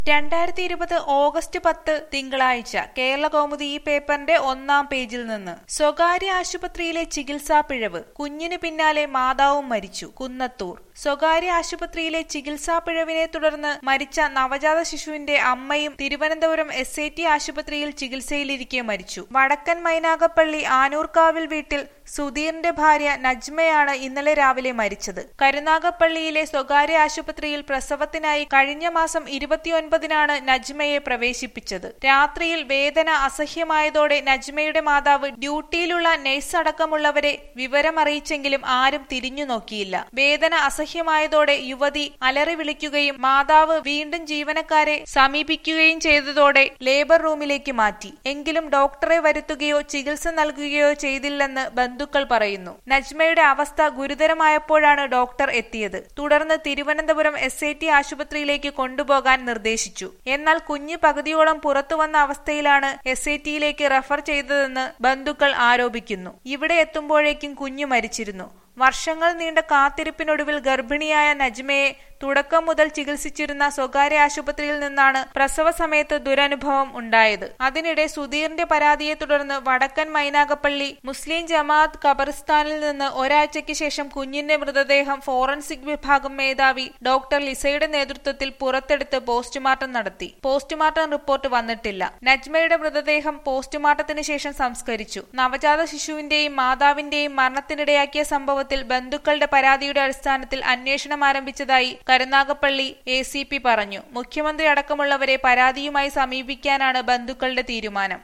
രണ്ടായിരത്തി ഇരുപത് ഓഗസ്റ്റ് പത്ത് തിങ്കളാഴ്ച കേരള കൗമുദി ഈ പേപ്പറിന്റെ ഒന്നാം പേജിൽ നിന്ന് സ്വകാര്യ ആശുപത്രിയിലെ ചികിത്സാ പിഴവ് കുഞ്ഞിന് പിന്നാലെ മാതാവും മരിച്ചു കുന്നത്തൂർ സ്വകാര്യ ആശുപത്രിയിലെ ചികിത്സാ പിഴവിനെ തുടർന്ന് മരിച്ച നവജാത ശിശുവിന്റെ അമ്മയും തിരുവനന്തപുരം എസ് ഐ ടി ആശുപത്രിയിൽ ചികിത്സയിലിരിക്കെ മരിച്ചു വടക്കൻ മൈനാഗപ്പള്ളി ആനൂർക്കാവിൽ വീട്ടിൽ സുധീറിന്റെ ഭാര്യ നജ്മയാണ് ഇന്നലെ രാവിലെ മരിച്ചത് കരുനാഗപ്പള്ളിയിലെ സ്വകാര്യ ആശുപത്രിയിൽ പ്രസവത്തിനായി കഴിഞ്ഞ മാസം ഇരുപത്തിയൊൻപതിനാണ് നജ്മയെ പ്രവേശിപ്പിച്ചത് രാത്രിയിൽ വേദന അസഹ്യമായതോടെ നജ്മയുടെ മാതാവ് ഡ്യൂട്ടിയിലുള്ള നഴ്സ് അടക്കമുള്ളവരെ വിവരമറിയിച്ചെങ്കിലും ആരും തിരിഞ്ഞു നോക്കിയില്ല വേദന അസഹ്യമായതോടെ യുവതി അലറി വിളിക്കുകയും മാതാവ് വീണ്ടും ജീവനക്കാരെ സമീപിക്കുകയും ചെയ്തതോടെ ലേബർ റൂമിലേക്ക് മാറ്റി എങ്കിലും ഡോക്ടറെ വരുത്തുകയോ ചികിത്സ നൽകുകയോ ചെയ്തില്ലെന്ന് ബന്ധുക്കൾ പറയുന്നു നജ്മയുടെ അവസ്ഥ ഗുരുതരമായപ്പോഴാണ് ഡോക്ടർ എത്തിയത് തുടർന്ന് തിരുവനന്തപുരം എസ് ഐ ടി ആശുപത്രിയിലേക്ക് കൊണ്ടുപോകാൻ നിർദ്ദേശിച്ചു എന്നാൽ കുഞ്ഞ് പകുതിയോളം പുറത്തു വന്ന അവസ്ഥയിലാണ് എസ് ഐ ടിയിലേക്ക് റഫർ ചെയ്തതെന്ന് ബന്ധുക്കൾ ആരോപിക്കുന്നു ഇവിടെ എത്തുമ്പോഴേക്കും കുഞ്ഞു മരിച്ചിരുന്നു വർഷങ്ങൾ നീണ്ട കാത്തിരിപ്പിനൊടുവിൽ ഗർഭിണിയായ നജ്മയെ തുടക്കം മുതൽ ചികിത്സിച്ചിരുന്ന സ്വകാര്യ ആശുപത്രിയിൽ നിന്നാണ് പ്രസവ സമയത്ത് ദുരനുഭവം ഉണ്ടായത് അതിനിടെ സുധീറിന്റെ പരാതിയെ തുടർന്ന് വടക്കൻ മൈനാഗപ്പള്ളി മുസ്ലിം ജമാഅത്ത് ഖബറിസ്ഥാനിൽ നിന്ന് ഒരാഴ്ചയ്ക്ക് ശേഷം കുഞ്ഞിന്റെ മൃതദേഹം ഫോറൻസിക് വിഭാഗം മേധാവി ഡോക്ടർ ലിസയുടെ നേതൃത്വത്തിൽ പുറത്തെടുത്ത് പോസ്റ്റ്മോർട്ടം നടത്തി പോസ്റ്റ്മോർട്ടം റിപ്പോർട്ട് വന്നിട്ടില്ല നജ്മയുടെ മൃതദേഹം പോസ്റ്റ്മോർട്ടത്തിന് ശേഷം സംസ്കരിച്ചു നവജാത ശിശുവിന്റെയും മാതാവിന്റെയും മരണത്തിനിടയാക്കിയ സംഭവത്തിൽ ബന്ധുക്കളുടെ പരാതിയുടെ അടിസ്ഥാനത്തിൽ അന്വേഷണം ആരംഭിച്ചതായി കരുനാഗപ്പള്ളി എ സി പി പറഞ്ഞു മുഖ്യമന്ത്രി അടക്കമുള്ളവരെ പരാതിയുമായി സമീപിക്കാനാണ് ബന്ധുക്കളുടെ തീരുമാനം